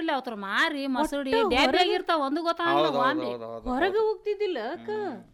ಗೊತ್ತಿಲ್ಲ ಅವತ್ರ ಮಾರಿ ಮಸಡಿ ಒಟ್ಟ ಡ್ಯಾಬಿಯಾಗಿರ್ತಾವ ಒಂದು ಗೊತ್ತಾಗಲ್ಲ ಒಮ್ಮೆ ಹೊರಗೆ ಹೋಗ್ತಿದ್ದಿಲ್ಲ ಅಕ್ಕ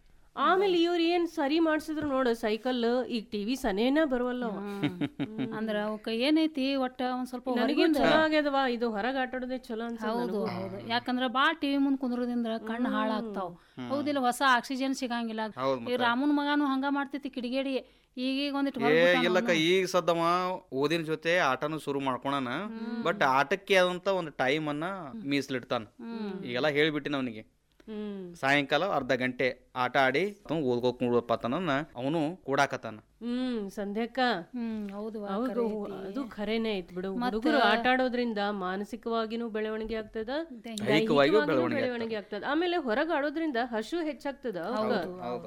ಆಮೇಲೆ ಇವ್ರು ಏನ್ ಸರಿ ಮಾಡ್ಸಿದ್ರು ನೋಡು ಸೈಕಲ್ ಈಗ ಟಿವಿ ಸನೇನ ಬರುವಲ್ಲ ಅವ. ಅಂದ್ರ ಅವಕ್ಕ ಏನೈತಿ ಒಟ್ಟ ಒಂದ್ ಸ್ವಲ್ಪ ನನಗೂ ಹೊರಗಿಂದ ಚಲೋ ಆಗ್ಯದವಾ ಇದು ಹೊರಗೆ ಆಟಾಡೋದೇ ಚಲೋ ಅನ್ಸಲ್ಲ ಹೌದು ಹೌದು ಯಾಕಂದ್ರ ಬಾಳ ಟಿವಿ ಮುಂದ್ ಕುಂದ್ರದಿಂದ ಕಣ್ಣು ಹಾಳಾಗ್ತಾವ ಹೌದಿಲ್ಲ ಹೊಸ ಆಕ್ಸಿಜನ್ ಸಿಗಂಗಿಲ್ಲ ಹೌದ್ ಈ ರಾಮನ್ ಮಗನು ಹಂಗ ಮಾಡ್ತೈತಿ ಕಿಡಿಗೇಡಿ ಈಗೀಗ ಒಂದಿಟ್ಟು ಏ ಹೊರಗ್ ಇಲ್ಲಕ್ಕ ಈಗ ಸದ್ದವ ಓದಿನ ಜೊತೆ ಆಟನು ಶುರು ಮಾಡ್ಕೊಳನ ಬಟ್ ಆಟಕ್ಕೆ ಆದಂತ ಒಂದು ಟೈಮ್ ಅನ್ನ ಮೀಸಲಿಡ್ತಾನ ಈಗೆಲ್ಲ ಹೇಳ್ಬಿಟ್ಟಿನ ಅವನಿಗೆ ಹ್ಮ್ ಸಾಯಂಕಾಲ ಅರ್ಧ ಗಂಟೆ ಆಟ ಆಡಿ ಓದ್ಕೋಕ್ ನೋಡಪ್ಪ ಅವನು ಕೂಡಾಕತ್ತಾನ ಹ್ಮ್ ಸಂಧ್ಯಾಕ್ಕ ಹ್ಮ್ ಹೌದು ಹೌದು ಅದು ಖರೇನೆ ಐತ್ ಬಿಡು ಹುಡುಗರು ಆಟ ಆಡೋದ್ರಿಂದ ಮಾನಸಿಕವಾಗಿನೂ ಬೆಳವಣಿಗೆ ಆಗ್ತದ ದೈಹಿಕವಾಗಿಯೂ ದೈಹಿಕವಾಗಿನೂ ಬೆಳವಣಿಗೆ ಆಗ್ತದ ಆಮೇಲೆ ಹೊರಗೆ ಆಡೋದ್ರಿಂದ ಹಶು ಹೆಚ್ಚಾಗ್ತದ ಅವಾಗ.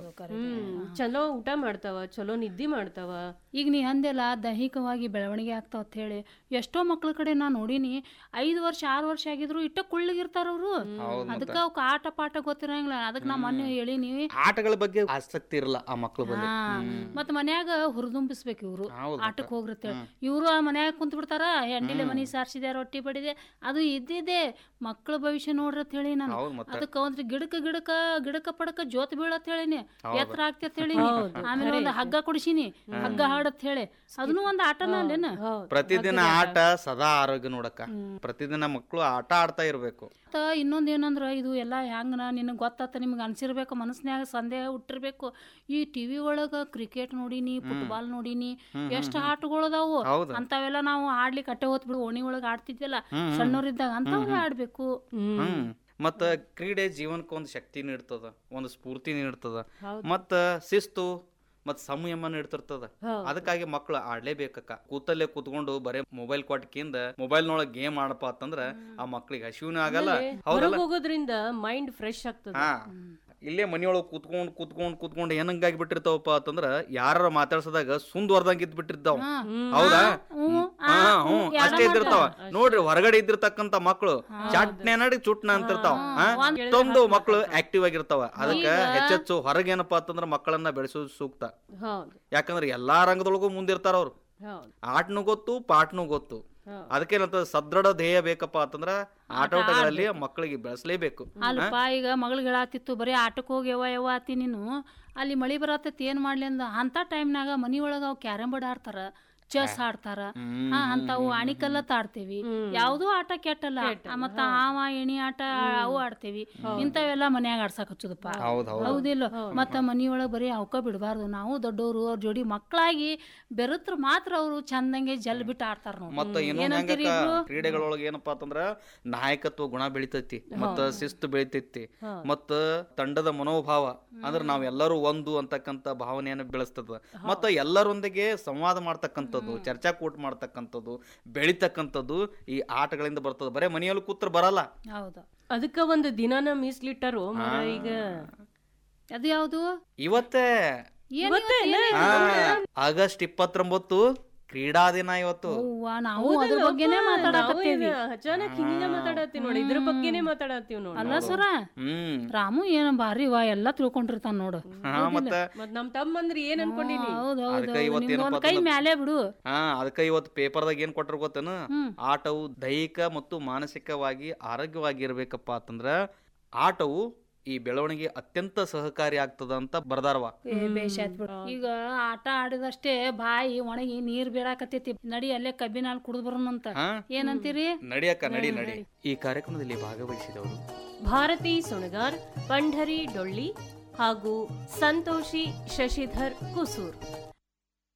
ಹ್ಮ್ ಚಲೋ ಊಟ ಮಾಡ್ತಾವ ಚಲೋ ನಿದ್ದಿ ಮಾಡ್ತಾವ ಈಗ ನೀ ಅಂದೆಲ್ಲ ದೈಹಿಕವಾಗಿ ಬೆಳವಣಿಗೆ ಆಗ್ತಾವ ಅಂತ ಹೇಳಿ ಎಷ್ಟೋ ಮಕ್ಳ ಕಡೆ ನಾ ನೋಡೀನಿ ಐದು ವರ್ಷ ಆರು ವರ್ಷ ಆಗಿದ್ರು ಇಟ್ಟ ಕುಳ್ಳಗಿರ್ತಾರ ಅವ್ರು ಅದಕ್ಕ ಅವಕ್ಕ ಆಟ ಪಾಠ ಗೊತ್ತಿರಂಗಿಲ್ಲ ಅದಕ್ಕೆ ನಾ ಮೊನ್ನೆ ಹೇಳಿನಿ ಆಟಗಳ ಬಗ್ಗೆ ಆಸಕ್ತಿ ಇರಲ್ಲ ಆ ಮಕ್ಳ ಬಲ್ಲಿ ಹಾ ಮತ್ ಮನ್ಯಾಗ ಹುರಿದುಂಬಿಸ್ಬೇಕು ಇವ್ರು ಹೌದು ಆಟಕ್ಕೆ ಹೋಗ್ರತ್ತೆ ಇವ್ರು ಆ ಮನ್ಯಾಗ ಕುಂತ್ ಬಿಡ್ತಾರ ಎಂಡಿಲೆ ಮನಿ ಸಾರ್ಸಿದೆ ರೊಟ್ಟಿ ಬಡಿದೆ ಅದು ಇದ್ದಿದೆ ಮಕ್ಕಳ ಭವಿಷ್ಯ ನೋಡ್ರಿ ಅಂತ ಹೇಳಿ ನಾನು ಹೌದ್ ಮತ್ತೆ ಅದಕ್ಕ ಒಂದ್ ಗಿಡಕ ಗಿಡಕ ಗಿಡಕ ಪಡಕ ಜೋತ್ ಬೀಳತ್ ಹೇಳಿನಿ ಎತ್ತರ ಆಗ್ತೈತ್ ಹೇಳಿನಿ ಆಮೇಲೆ ಒಂದ್ ಹಗ್ಗ ಕೊಡಿಸಿನಿ ಹಗ್ಗ ಹಾಡತ್ ಹೇಳಿ ಅದನ್ನು ಒಂದ್ ಆಟನ ಅಲ್ಲೇನ ಪ್ರತಿದಿನ ಆಟ ಸದಾ ಆರೋಗ್ಯ ನೋಡಕ್ಕ ಪ್ರತಿದಿನ ಮಕ್ಕಳು ಆಟ ಆಡ್ತಾ ಇರ್ಬೇಕು ಮತ್ತ ಇನ್ನೊಂದ್ ಏನಂದ್ರ ಇದು ಎಲ್ಲ ಹೆಂಗನ ನಿನಗ್ ಗೊತ್ತಾತ ನಿಮ್ಗೆ ಅನ್ಸಿರ್ಬೇಕು ಮನಸ್ನ್ಯಾಗ ಸಂದೇಹ ಹುಟ್ಟಿರ್ಬೇಕು ಈ ಟಿವಿ ಒಳಗ ಕ್ರಿಕೆಟ್ ನೋಡಿನಿ ಫುಟ್ಬಾಲ್ ನೋಡಿನಿ ಎಷ್ಟ್ ಆಟಗಳದಾವು ಹೌದು. ಅಂತಾವೆಲ್ಲ ನಾವು ಆಡ್ಲಿಕ್ಕೆ ಅಟ್ಟೆ ಹೋತ್ ಬಿಡು ಓಣಿ ಒಳಗ ಆಡ್ತಿದ್ವಲ್ಲ ಸಣ್ಣವ್ರಿದ್ದಾಗ ಅಂತವ್ರೆ ಆಡ್ಬೇಕು ಹ್ಮ್ ಮತ್ತ ಕ್ರೀಡೆ ಜೀವನಕ್ಕೆ ಒಂದು ಶಕ್ತಿ ನೀಡ್ತದ ಒಂದು ಸ್ಫೂರ್ತಿ ನೀಡ್ತದ ಮತ್ತ ಶಿಸ್ತು ಮತ್ ಸಂಯಮ ನೀಡ್ತಿರ್ತದ ಅದಕ್ಕಾಗಿ ಮಕ್ಳು ಆಡ್ಲೇಬೇಕಕ್ಕ ಕೂತಲ್ಲೇ ಕೂತ್ಕೊಂಡು ಬರೇ ಮೊಬೈಲ್ ಕೊಟ್ಕಿಂದ ಮೊಬೈಲ್ ನೊಳಗ್ ಗೇಮ್ ಆಡಪ್ಪ ಅಂತಂದ್ರ ಆ ಮಕ್ಳಿಗೆ ಹಸಿವನೂ ಆಗಲ್ಲ ಹೌದಲ್ಲ ಹೊರಗೆ ಹೋಗೋದ್ರಿಂದ ಮೈಂಡ್ ಫ್ರೆಶ್ ಆಗ್ತದ ಹಾ ಇಲ್ಲೇ ಮನಿಯೊಳಗ್ ಕೂತ್ಕೊಂಡ್ ಕೂತ್ಕೊಂಡ್ ಕೂತ್ಕೊಂಡ್ ಏನಂಗಾಗಿ ಬಿಟ್ಟಿರ್ತಾವಪ್ಪ ಅಂತಂದ್ರ ಯಾರ ಮಾತಾಡ್ಸದಾಗ ಸುಂದ್ವರ್ದಂಗ ಇದ್ ಬಿಟ್ಟಿರ್ತಾವ ಹೌದಾ ಹಾ ಹ್ಞೂ ಅಷ್ಟೇ ಇದ್ದಿರ್ತಾವ ನೋಡ್ರಿ ಹೊರಗಡೆ ಇದ್ದಿರ್ತಕ್ಕಂತ ಮಕ್ಳು ಚಟ್ನೆ ನಡಿ ಚುಟ್ನ ಅಂತಿರ್ತಾವ ಹಾ ಇಷ್ಟೊಂದು ಮಕ್ಳು ಆಕ್ಟಿವ್ ಆಗಿರ್ತಾವ ಅದಕ್ಕ ಹೆಚ್ಚೆಚ್ಚು ಹೊರಗೇನಪ್ಪ ಅಂತಂದ್ರ ಮಕ್ಕಳನ್ನ ಬೆಳೆಸೋದು ಸೂಕ್ತ ಹೌದು ಯಾಕಂದ್ರೆ ಎಲ್ಲಾ ರಂಗದೊಳಗೂ ಮುಂದಿರ್ತಾರ ಅವ್ರು ಹೌದು ಆಟನು ಗೊತ್ತು ಪಾಠನು ಗೊತ್ತು ಅದಕ್ಕೇನಂತ ಸದೃಢ ಧ್ಯೇಯ ಬೇಕಪ್ಪ ಅಂತಂದ್ರ ಆಟೋಟಗಳಲ್ಲಿ ಮಕ್ಕಳಿಗೆ ಬೆಳೆಸಲೇಬೇಕು ಅಲ್ಪ ಈಗ ಮಗಳಿಗೆ ಹೇಳಾತಿತ್ತು ಬರೀ ಆಟಕ್ಕೆ ಹೋಗಿ ಯವ್ವ ಯವ್ವ ಆತಿ ನೀನು ಅಲ್ಲಿ ಮಳಿ ಬರತೈತಿ ಏನ್ ಮಾಡ್ಲಿ ಅಂದ ಅಂತ ಟೈಮ್ನಾಗ ಮನಿ ಒಳಗ ಅವ್ ಕ್ಯಾರಂ ಬೋರ್ಡ್ ಆಡ್ತಾರ ಚೆಸ್ ಆಡ್ತಾರ ಹಾ ಅಂತಾವು ಅಣಿಕಲ್ಲತ್ ಆಡ್ತೇವಿ ಯಾವ್ದು ಆಟ ಕೆಟ್ಟಲ್ಲ ಆ, ಮತ್ತ ಆವ ಎಣಿ ಆಟ ಅವು ಆಡ್ತೇವಿ ಇಂಥವೆಲ್ಲ ಮನ್ಯಾಗ ಆಡ್ಸಕ್ ಹಚ್ಚುದಪ್ಪ ಹೌದ್ ಹೌದ್ ಹೌದಿಲ್ಲ ಮತ್ತ ಮನಿಯೊಳಗ ಬರೀ ಅವಕ ಬಿಡಬಾರ್ದು ನಾವು ದೊಡ್ಡವರು ಅವ್ರ ಜೋಡಿ ಮಕ್ಕಳಾಗಿ ಬೆರತ್ರ ಮಾತ್ರ ಅವರು ಚಂದಂಗೆ ಜಲ್ ಬಿಟ್ಟು ಆಡ್ತಾರ ನೋಡಿ ಮತ್ತ ಇನ್ನೊಂದ್ ಹೆಂಗಕ್ಕ ಕ್ರೀಡೆಗಳೊಳಗ ಏನಪ್ಪಾ ಅಂತಂದ್ರ ನಾಯಕತ್ವ ಗುಣ ಬೆಳಿತೈತಿ ಮತ್ತ ಶಿಸ್ತು ಬೆಳಿತೈತಿ ಮತ್ತ ತಂಡದ ಮನೋಭಾವ ಅಂದ್ರ ನಾವೆಲ್ಲರೂ ಒಂದು ಅಂತಕ್ಕಂತ ಭಾವನೆಯನ್ನ ಬೆಳೆಸ್ತದ ಮತ್ತ ಎಲ್ಲರೊಂದಿಗೆ ಸಂವಾದ ಮಾಡ್ತಕ್ಕಂಥದ್ದು ಚರ್ಚಾ ಕೂಟ ಮಾಡ್ತಕ್ಕಂಥದ್ದು ಬೆಳಿತಕ್ಕಂಥದ್ದು ಈ ಆಟಗಳಿಂದ ಬರ್ತದ ಬರೇ ಮನೆಯಲ್ಲಿ ಕೂತ್ರ ಬರಲ್ಲ ಹೌದು ಅದಕ್ಕ ಒಂದು ದಿನಾನ ಮೀಸ್ಲಿಟ್ಟಾರು ಮರ ಈಗ ಅದು ಯಾವುದು ಇವತ್ತೇ ಏನ್ ಆ, ಆಗಸ್ಟ್ ಇಪ್ಪತ್ತೊಂಬತ್ತು ಕ್ರೀಡಾ ದಿನ ಇವತ್ತು ಅವ್ವ, ನಾವು ಅದ್ರ ಬಗ್ಗೆನೇ ನಾವು ಮಾತಾಡಕತ್ತೀವಿ ಇದು ಅಚಾನಕ್ ಹಿಂಗ ಮಾತಾಡತ್ತೀವಿ ನೋಡಿ ಇದ್ರ ಬಗ್ಗೆನೇ ಮಾತಾಡತ್ತೀವಿ ನೋಡಿ ಅಲ್ಲ ಸರ ಹ್ಮ್ ರಾಮು ಏನ್ ಬಾರಿ ವಾ ಎಲ್ಲಾ ತಿಳ್ಕೊಂಡಿರ್ತಾನ ನೋಡು ಹಾ ಮತ್ತ ಮತ್ ನಮ್ ತಮ್ಮಂದ್ರ ಏನ್ ಅನ್ಕೊಂಡಿನಿ ಹೌದ್ ಹೌದ್ ಅದಕ್ಕ ಹೌದ್. ಇವತ್ತೇನಪ್ಪ ನಿಮ್ಗೊಂದ್ ಕೈ ಮ್ಯಾಲೆ ಬಿಡು ಹಾ ಅದಕ್ಕ ಇವತ್ತು ಪೇಪರ್ದಾಗ ಏನ್ ಕೊಟ್ಟರು ಗೊತ್ತೇನು ಆಟವು ದೈಹಿಕ ಮತ್ತು ಮಾನಸಿಕವಾಗಿ ಆರೋಗ್ಯವಾಗಿ ಇರ್ಬೇಕಪ್ಪ ಅಂತಂದ್ರ ಆಟವು ಈ ಬೆಳವಣಿಗೆ ಅತ್ಯಂತ ಸಹಕಾರಿ ಆಗ್ತದ ಅಂತ ಬರ್ದಾರವ ಏ ಬೇಷ್ ಆಯ್ತ್ ಬಿಡು ಈಗ ಆಟ ಆಡಿದಷ್ಟೇ ಬಾಯಿ ಒಣಗಿ ನೀರ್ ಬೀಳಾಕತ್ತೈತಿ ನಡಿ ಅಲ್ಲೇ ಕಬ್ಬಿನ ಹಾಲು ಕುಡಿದ್ ಬರೋಣಂತ ಹಾ ಏನಂತೀರಿ ನಡಿಯಕ್ಕ ನಡಿ ನಡಿ ಈ ಕಾರ್ಯಕ್ರಮದಲ್ಲಿ ಭಾಗವಹಿಸಿದವರು ಭಾರತಿ ಸುಣಗಾರ್ ಪಂಢರಿ ಡೊಳ್ಳಿ ಹಾಗೂ ಸಂತೋಷಿ ಶಶಿಧರ್ ಕುಸೂರ್